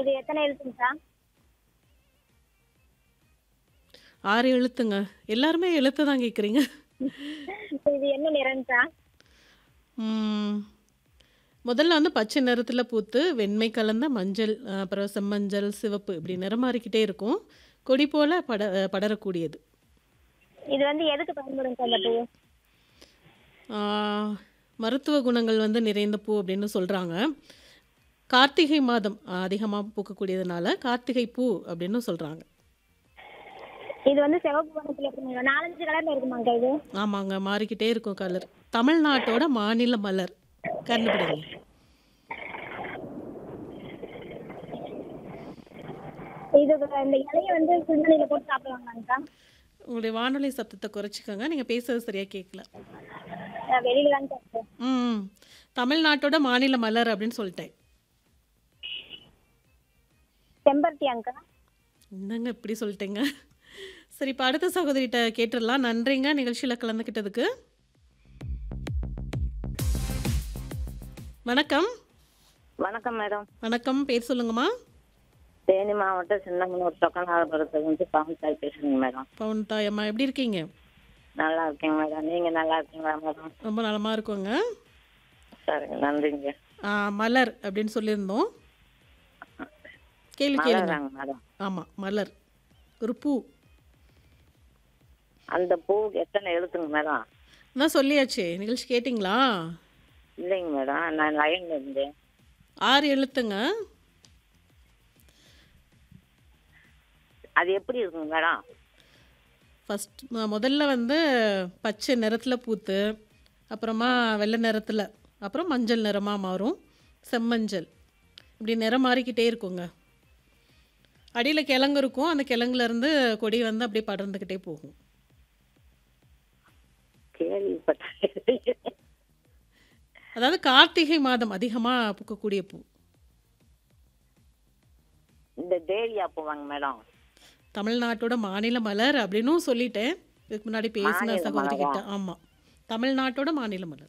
இது எத்தனை எழுத்துங்க சார் ஆறு எழுத்துங்க எல்லாருமே எழுத்து தான் கேட்குறீங்க இது என்ன நிறம் சார் ம், முதல்ல வந்து பச்சை நிறத்தில் பூத்து வெண்மை கலந்த மஞ்சள் அஹ், அப்புறம் செம்மஞ்சள் சிவப்பு இப்படி நிறம் மாறிக்கிட்டே இருக்கும் கொடி போல பட அஹ், படரக்கூடியது இது வந்து எதுக்கு பயன்படும் சார் இந்த பூ ஆஹ், மருத்துவ குணங்கள் வந்து நிறைந்த பூ அப்படின்னு சொல்கிறாங்க கார்த்திகை மாதம் அதிகமாக பூக்கக்கூடியதுனால கார்த்திகை பூ அப்படின்னு சொல்கிறாங்க இது வந்து சிவப்பு வண்ணத்துல இருக்குங்க நாலஞ்சு கலர்ல இருக்குமாங்க இது ஆமாங்க மாறிக்கிட்டே இருக்கும் கலர் தமிழ்நாட்டோட மாநில மலர் கண்டுபிடிங்க இது இந்த இலையை வந்து சுடுதண்ணில போட்டு சாப்பிடலாங்களாங்க சார் உங்களுடைய வானொலி சத்தத்தை குறைச்சிக்கோங்க நீங்கள் பேசுறது சரியாக கேட்கல நான் வெளியில தான் சார் இருக்கேன். ம் தமிழ்நாட்டோட மாநில மலர் அப்படின்னு சொல்லிட்டேன் செம்பருத்தி அங்கா என்னங்க இப்படி சொல்லிட்டேங்க சரி இப்போ அடுத்த சகோதரிகிட்ட கேட்டுடலாம் நன்றிங்க நிகழ்ச்சியில் கலந்துக்கிட்டதுக்கு வணக்கம் வணக்கம் மேடம் வணக்கம் பேர் சொல்லுங்கம்மா தேனி மாவட்டம் சின்னமனூர் தொக்கநாதபுரத்துல இருந்து பாவத்தாய் பேசுறேங்க மேடம் பவுன் தாயம்மா எப்படி இருக்கீங்க நல்லா இருக்கேங்க மேடம் நீங்க நல்லா இருக்கீங்களா மேடம் ரொம்ப நலமாக இருக்கோங்க சரிங்க நன்றிங்க ஆ, மலர் அப்படின்னு சொல்லியிருந்தோம் கேள்வி கேளுங்க மலராங்க மேடம் ஆமாம் மலர் ஒரு பூ அந்த பூ எத்தனை எழுத்துங்க மேடம் நான் சொல்லியாச்சே நிகழ்ச்சி கேட்டிங்களா இல்லைங்க மேடம் நான் லைன்ல இருந்தேன் ஆறு எழுத்துங்க அது எப்படி இருக்குங்க மேடம் ஃபஸ்ட் முதல்ல வந்து பச்சை நிறத்தில் பூத்து அப்புறமா வெள்ளை நிறத்தில் அப்புறம் மஞ்சள் நிறமாக மாறும் செம்மஞ்சள் இப்படி நிறம் மாறிக்கிட்டே இருக்குங்க அடியில் கிழங்கு இருக்கும் அந்த கிழங்குல இருந்து கொடி வந்து அப்படியே படர்ந்துக்கிட்டே போகும் கேள்விப்பட்டேன் அதாவது கார்த்திகை மாதம் அதிகமாக பூக்கக்கூடிய பூ இந்த டேலியா பூவாங்க மேடம் தமிழ்நாட்டோட மாநில மலர் அப்படின்னும் சொல்லிட்டேன் இதுக்கு முன்னாடி பேசின மாநில சகோதரி கிட்ட மலரா? ஆமாம் தமிழ்நாட்டோட மாநில மலர்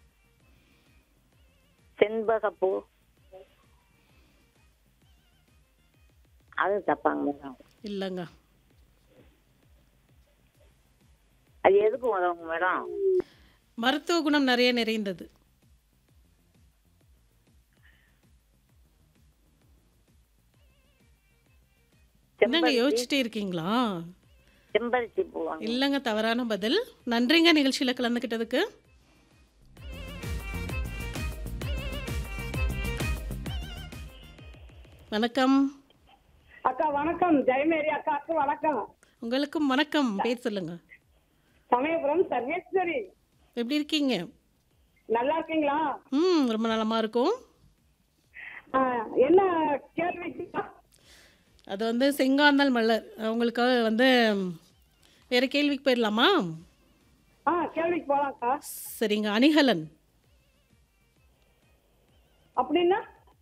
செண்பகப்பூ அது தப்பாங்க மேடம் இல்லைங்க அது எதுக்கு உதவுங்க மேடம் மருத்துவ குணம் நிறைய நிறைந்தது என்னங்க யோசிச்சுட்டே இருக்கீங்களா செம்பருத்தி பூவாங்க இல்லைங்க தவறான பதில் நன்றிங்க நிகழ்ச்சியில் கலந்துக்கிட்டதுக்கு வணக்கம் அக்கா வணக்கம் ஜெயமேரி அக்காவுக்கு வணக்கம் உங்களுக்கும் வணக்கம் பேர் சொல்லுங்க சமயபுரம் சர்வேஸ்வரி எப்படி இருக்கீங்க நல்லா இருக்கீங்களா ம் ரொம்ப நலமா இருக்கும் ஆ, என்ன கேள்வி அது வந்து செங்காந்தல் மலர் உங்களுக்காக வந்து வேற கேள்விக்கு போயிடலாமா ஆ கேள்விக்கு போலாம்க்கா சரிங்க அணிகலன் அப்படின்னா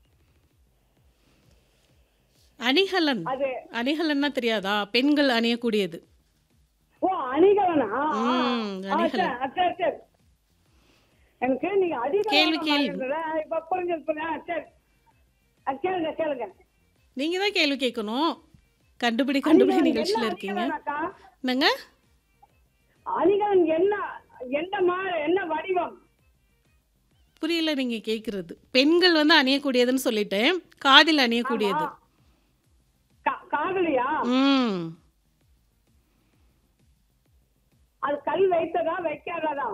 அணிகலன் அது அணிகலன்னா தெரியாதா பெண்கள் அணியக்கூடியது ஓ அணிகலனா ஆ, ஆ. ம், ஆ, அணிகலன். சரி, சரி, சரி. எனக்கு நீங்க அதிக கேள்வி, கேள்வி. இப்ப புரிஞ்சது புரிஞ்சு- ஆ, சரி ஆ, கேளுங்க கேளுங்க நீங்க தான் கேள்வி கேட்கணும் கண்டுபிடி கண்டுபிடி அணிகலன் நிகழ்ச்சியில் என்ன இருக்கீங்க அணிகலனாக்கா? என்னங்க அணிகலன் என்ன என்ன மா என்ன வடிவம் புரியல நீங்க கேட்கறது பெண்கள் வந்து அணியக்கூடியதுன்னு சொல்லிட்டேன் காதில் அணியக்கூடியது கா- காதலியா ம் அது கல் வைத்ததா வைக்காததா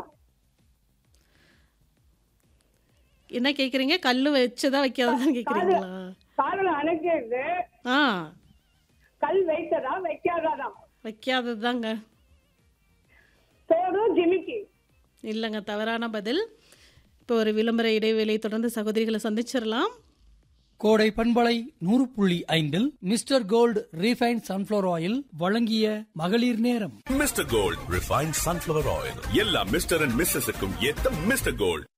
என்ன கேட்குறீங்க கல் வச்சதா வைக்காததான் கேட்குறீங்களா காதல அணைக்கிறது ஆ கல் வைத்ததா வைக்காததா வைக்காதது தாங்க தோடு ஜிமிக்கி இல்லைங்க தவறான பதில் இப்போ ஒரு விளம்பர இடைவேளை தொடர்ந்து சகோதரிகளை சந்திச்சிடலாம் கோடை பண்பலை நூறு புள்ளி ஐந்தில் mister gold refine sunflower oil வழங்கிய மகளிர் நேரம் mister gold refined sunflower oil எல்லா மிஸ்டர் அண்ட் மிஸ்ஸஸுக்கும் ஏத்த மிஸ்டர் கோல்ட்